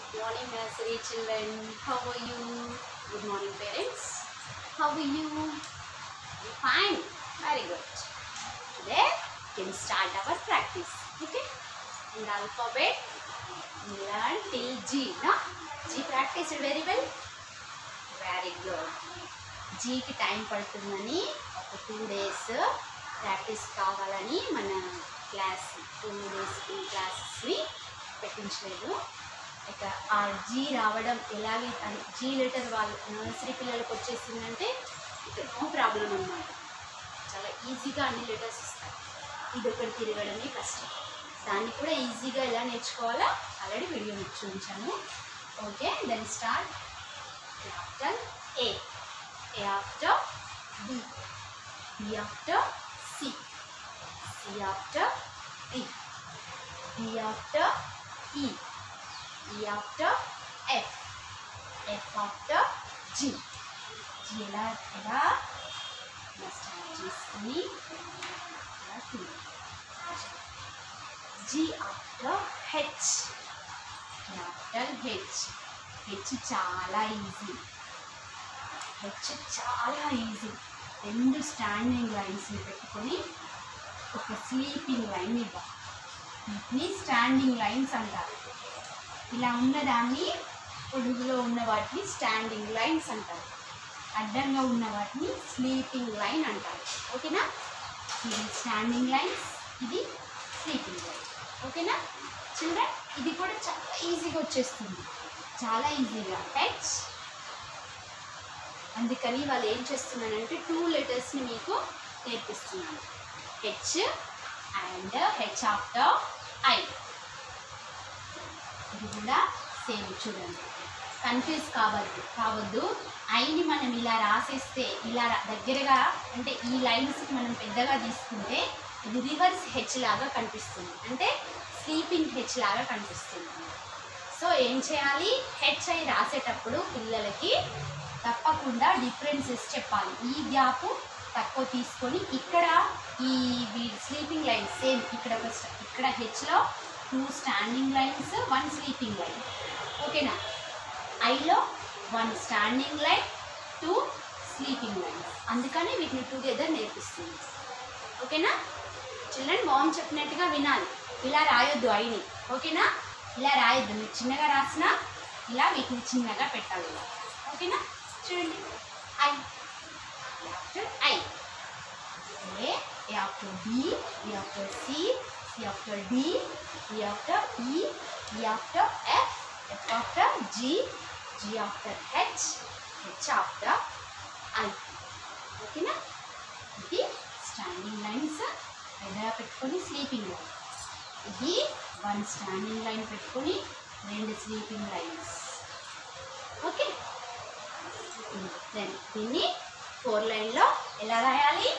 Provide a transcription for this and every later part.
morning, nursery children. How are you? Good morning, parents. How are you? You fine? Very good. Today, we can start our practice. Okay? In the alphabet, we learn till G. No? G practiced very well. Very good. జీకి time పడుతుందని ఒక two days practice కావాలని మన class two days క్లాసెస్ని పెట్టించలేదు ఇక ఆ G రావడం ఎలాగే అని జీ లెటర్ వాళ్ళు నర్సరీ పిల్లలకు వచ్చేసిందంటే ఇక నో ప్రాబ్లం అన్నమాట చాలా ఈజీగా అన్ని లెటర్స్ ఇస్తారు ఇది ఒకటి తిరగడమే కష్టం దాన్ని కూడా ఈజీగా ఎలా నేర్చుకోవాలో ఆల్రెడీ వీడియో చూపించాను okay then start capital A A after B. B after C. C after D. D after E. E after F. F after G. G ఎలా ఎలా ఇలా స్టార్ట్ చేసుకుని ఇలా G after H after H H చాలా easy H చాలా easy రెండు standing లైన్స్ని పెట్టుకొని ఒక స్లీపింగ్ లైన్ ఇవ్వాలి వీటిని స్టాండింగ్ లైన్స్ అంటారు ఇలా ఉన్నదాన్ని పొడుగులో ఉన్న వాటిని స్టాండింగ్ లైన్స్ అంటారు అడ్డంగా ఉన్న వాటిని స్లీపింగ్ లైన్ అంటారు ఓకేనా ఇది స్టాండింగ్ లైన్స్ ఇది స్లీపింగ్ లైన్ ఓకేనా చిల్డ్రన్ ఇది కూడా చాలా ఈజీగా వచ్చేస్తుంది చాలా ఈజీగా హెచ్ అందుకని వాళ్ళు ఏం చేస్తున్నానంటే టూ లెటర్స్ని మీకు నేర్పిస్తున్నాను H and H after I ఇది కూడా సేమ్ చూడండి కన్ఫ్యూజ్ కావద్దు కావద్దు ఐని మనం ఇలా రాసేస్తే ఇలా రా- దగ్గరగా అంటే ఈ లైన్స్కి మనం పెద్దగా తీసుకుంటే ఇది రివర్స్ హెచ్ లాగా కనిపిస్తుంది అంటే స్లీపింగ్ హెచ్ లాగా కనిపిస్తుంది సో ఏం చేయాలి హెచ్ ఐ రాసేటప్పుడు పిల్లలకి తప్పకుండా డిఫరెన్సెస్ చెప్పాలి ఈ గ్యాప్ తక్కువ తీసుకొని ఇక్కడ ఈ స్లీపింగ్ లైన్స్ సేమ్ ఇక్కడ ఒక sta- ఇక్కడ హెచ్లో two standing lines one sleeping line ఓకేనా ఐలో one standing line two sleeping lines అందుకని వీటిని టుగెదర్ నేర్పిస్తుంది ఓకేనా చిల్డ్రన్ బాగుంది చెప్పినట్టుగా వినాలి ఇలా రాయొద్దు ఐని ఓకేనా ఇలా రాయొద్దు మీరు చిన్నగా రాసినా ఇలా వీటిని చిన్నగా పెట్టాలి ఇలా. ఓకేనా చూడండి I after I A A after B A after C C after D E after E E after F F after G G after H H after I ఓకేనా ఇది స్టాండింగ్ లైన్స్ ఎదురా పెట్టుకొని స్లీపింగ్ లైన్ ఇది one standing line పెట్టుకొని రెండు sleeping lines okay then దీన్ని four లైన్లో ఎలా రాయాలి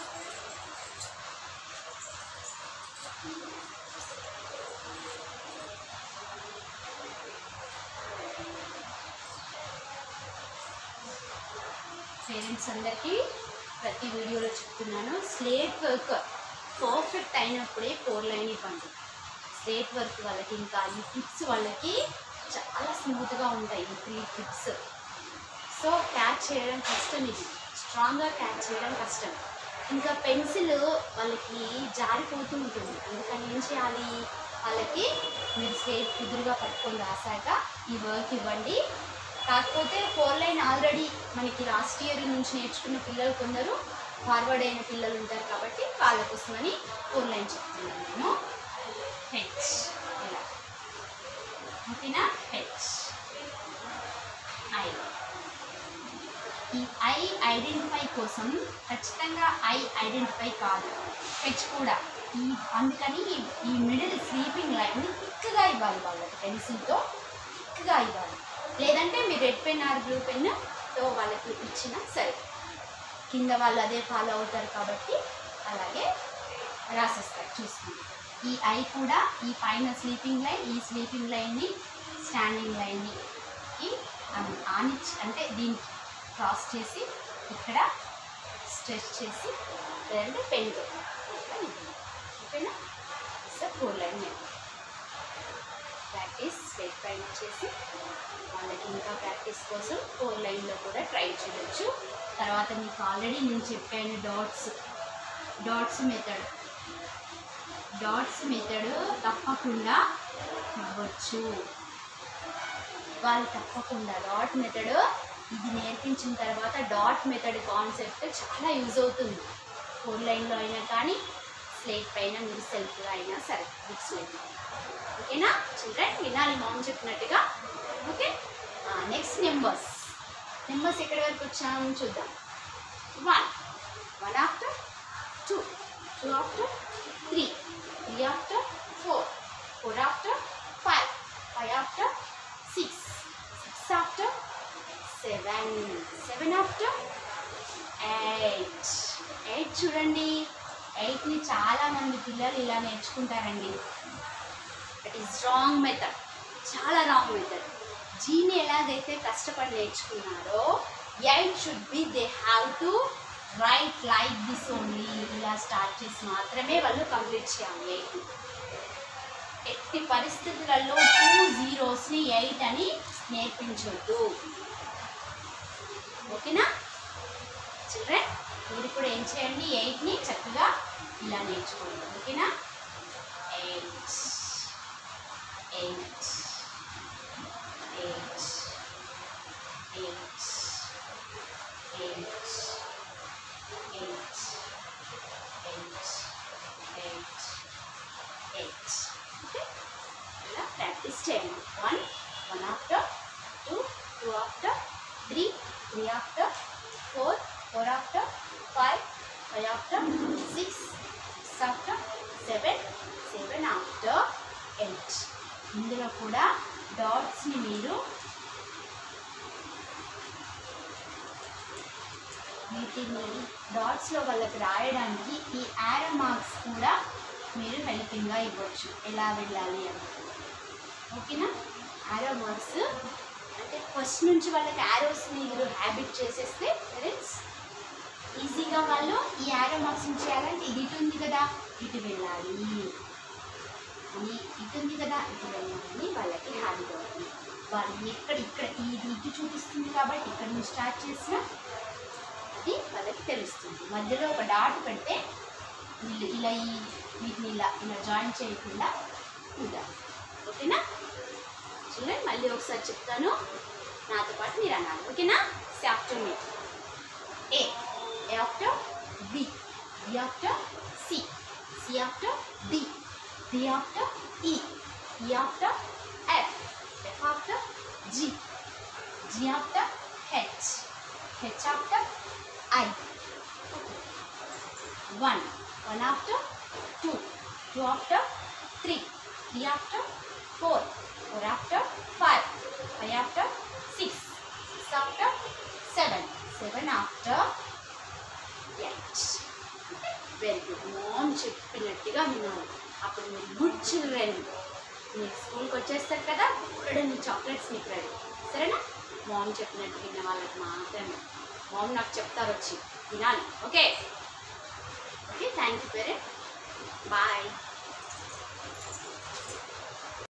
పేరెంట్స్ అందరికీ ప్రతి వీడియోలో చెప్తున్నాను స్లేట్ వర్క్ పర్ఫెక్ట్ అయినప్పుడే ఫోర్ లైన్ ఇవ్వండి స్లేట్ వర్క్ వాళ్ళకి ఇంకా ఈ టిప్స్ వాళ్ళకి చాలా స్మూత్గా ఉంటాయి ఈ త్రీ టిప్స్ సో క్యాచ్ చేయడం కష్టం ఇది స్ట్రాంగ్గా క్యాచ్ చేయడం కష్టం ఇంకా పెన్సిల్ వాళ్ళకి జారిపోతూ ఉంటుంది అందుకని ఏం చేయాలి వాళ్ళకి మీరు స్లేట్ కుదురుగా పట్టుకొని రాశాక ఈ వర్క్ ఇవ్వండి కాకపోతే ఫోర్ లైన్ ఆల్రెడీ మనకి లాస్ట్ ఇయర్ నుంచి నేర్చుకున్న పిల్లలు కొందరు ఫార్వర్డ్ అయిన పిల్లలు ఉంటారు కాబట్టి వాళ్ళ కోసమని ఫోర్ లైన్ చెప్తున్నాను నేను హెచ్ ఇలా ఓకేనా హెచ్ ఐ ఈ ఐ ఐడెంటిఫై కోసం ఖచ్చితంగా ఐ ఐడెంటిఫై కాదు హెచ్ కూడా ఈ అందుకని ఈ- ఈ మిడిల్ స్లీపింగ్ లైన్ థిక్గా ఇవ్వాలి వాళ్ళకి పెన్సిల్తో థిక్గా ఇవ్వాలి లేదంటే మీరు రెడ్ పెన్ ఆర్ బ్లూ పెన్తో వాళ్ళకి ఇచ్చినా సరే కింద వాళ్ళు అదే ఫాలో అవుతారు కాబట్టి అలాగే రాసేస్తారు చూసుకోండి ఈ ఐ కూడా ఈ పైన స్లీపింగ్ లైన్ ఈ స్లీపింగ్ లైన్ని స్టాండింగ్ లైన్ని ఈ ఆన్- ఆనిచ్ అంటే దీనికి క్రాస్ చేసి ఇక్కడ స్ట్రెచ్ చేసి లేదంటే పెన్తో ఓకేనా so four line practice straight పైన వచ్చేసి వాళ్ళకి ఇంకా ప్రాక్టీస్ కోసం ఫోర్ లైన్లో కూడా ట్రై చేయొచ్చు తర్వాత మీకు ఆల్రెడీ నేను చెప్పాను dots dots method dots method తప్పకుండా ఇవ్వచ్చు వాళ్ళు తప్పకుండా డాట్ మెథడ్ ఇది నేర్పించిన తర్వాత డాట్ మెథడ్ కాన్సెప్ట్ చాలా యూజ్ అవుతుంది ఫోర్ లైన్లో అయినా కానీ స్లేట్ పైన మీరు సెల్ఫ్గా అయినా సరే బుక్స్ ఓకేనా చిల్డ్రన్ వినాలి మామ్ చెప్పినట్టుగా ఓకే నెక్స్ట్ నెంబర్స్ నెంబర్స్ ఎక్కడి వరకు వచ్చాము చూద్దాం one one after two two after three three after four four after five five after six six after seven seven after eight eight చూడండి ఎయిట్ని చాలామంది పిల్లలు ఇలా నేర్చుకుంటారండి ఇట్ ఈస్ రాంగ్ మెథడ్ చాలా రాంగ్ మెథడ్ జీని ఎలాగైతే కష్టపడి నేర్చుకున్నారో eight should be they have to write like this only ఇలా స్టార్ట్ చేసి మాత్రమే వాళ్ళు కంప్లీట్ చేయాలి ఎయిట్ ఎట్టి పరిస్థితులలో టూ జీరోస్ని ఎయిట్ అని నేర్పించొద్దు ఓకేనా చిల్డ్రన్ మీరు కూడా ఏం చేయండి ఎయిట్ని చక్కగా ఇలా నేర్చుకోండి ఓకేనా eight eight eight eight eight eight eight eight eight okay ఇలా ప్రాక్టీస్ చేయండి one one after two two after three three after four four after five five after six six after seven seven after eight ఇందులో కూడా డాట్స్ని మీరు వీటిని డాట్స్లో వాళ్ళకి రాయడానికి ఈ arrow marks కూడా మీరు హెల్పింగ్గా ఇవ్వచ్చు ఎలా వెళ్ళాలి అని ఓకేనా యారో మార్క్స్ అంటే ఫస్ట్ నుంచి వాళ్ళకి యారోస్ని మీరు హ్యాబిట్ చేసేస్తే ఫ్రెండ్స్ ఈజీగా వాళ్ళు ఈ యారో మార్క్స్ చేయాలంటే ఇది ఇటు ఉంది కదా ఇటు వెళ్ళాలి అని ఇటు ఉంది కదా ఇటు వెళ్ళాలని వాళ్ళకి హ్యాబిట్ అవుతుంది వాళ్ళు ఎక్కడ ఇక్కడ ఇది ఇటు చూపిస్తుంది కాబట్టి ఇక్కడ నుంచి స్టార్ట్ చేసినా అది వాళ్ళకి తెలుస్తుంది మధ్యలో ఒక డాట్ పెడితే వీళ్ళు ఇలా ఈ వీటిని ఇలా ఇలా జాయిన్ చేయకుండా ఉండాలి ఓకేనా చూడండి మళ్ళీ ఒకసారి చెప్తాను నాతో పాటు మీరు అన్నారు ఓకేనా after me A A after B B after C C after D D after E E after F F after G G after H H after I one one after two two after three three after four four after five five after six six after seven seven after eight very good ma'am చెప్పినట్టుగా విన్నాను అప్పుడు మీరు good children మీరు స్కూల్కి వచ్చేస్తారు కదా ఇప్పుడు మీ చాక్లెట్స్ మీకు రెడీ సరేనా మామ్ చెప్పినట్టు విన్న వాళ్ళకి మాత్రమే మామ్ నాకు చెప్తారు వచ్చి వినాలి okay okay thank you parent bye